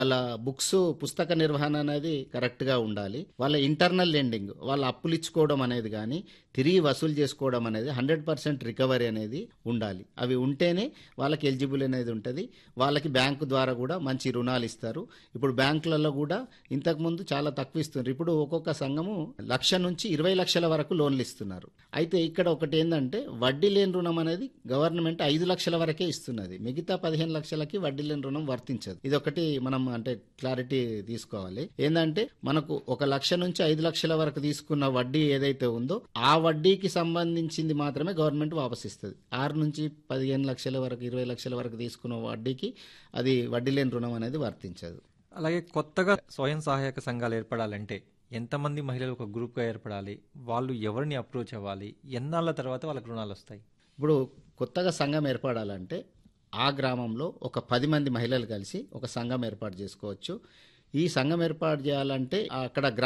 వాళ్ళ బుక్స్ పుస్తక నిర్వహణ అనేది కరెక్ట్గా ఉండాలి వాళ్ళ ఇంటర్నల్ లెండింగ్ వాళ్ళ అప్పులు ఇచ్చుకోవడం అనేది కానీ తిరిగి వసూలు చేసుకోవడం అనేది హండ్రెడ్ పర్సెంట్ రికవరీ అనేది ఉండాలి అవి ఉంటేనే వాళ్ళకి ఎలిజిబుల్ అనేది ఉంటుంది వాళ్ళకి బ్యాంకు ద్వారా కూడా మంచి రుణాలు ఇస్తారు ఇప్పుడు బ్యాంకులలో కూడా ఇంతకుముందు చాలా తక్కువ ఇస్తున్నారు ఇప్పుడు ఒక్కొక్క సంఘము లక్ష నుంచి ఇరవై లక్షల వరకు లోన్లు ఇస్తున్నారు అయితే ఇక్కడ ఒకటి ఏంటంటే వడ్డీ లేని రుణం అనేది గవర్నమెంట్ ఐదు లక్షల వరకే ఇస్తున్నది మిగతా పదిహేను లక్షలకి వడ్డీ లేని రుణం వర్తించదు ఇది ఒకటి మనం అంటే క్లారిటీ తీసుకోవాలి ఏంటంటే మనకు ఒక లక్ష నుంచి ఐదు లక్షల వరకు తీసుకున్న వడ్డీ ఏదైతే ఉందో ఆ వడ్డీకి సంబంధించింది మాత్రమే గవర్నమెంట్ వాపస్ ఇస్తుంది ఆరు నుంచి పదిహేను లక్షల వరకు ఇరవై లక్షల వరకు తీసుకున్న వడ్డీకి అది వడ్డీ లేని రుణం అనేది వర్తించదు అలాగే కొత్తగా స్వయం సహాయక సంఘాలు ఏర్పడాలంటే ఎంతమంది మహిళలు ఒక గ్రూప్గా ఏర్పడాలి వాళ్ళు ఎవరిని అప్రోచ్ అవ్వాలి ఎన్నాళ్ళ తర్వాత వాళ్ళకి రుణాలు వస్తాయి ఇప్పుడు కొత్తగా సంఘం ఏర్పడాలంటే ఆ గ్రామంలో ఒక పది మంది మహిళలు కలిసి ఒక సంఘం ఏర్పాటు చేసుకోవచ్చు ఈ సంఘం ఏర్పాటు చేయాలంటే అక్కడ గ్రా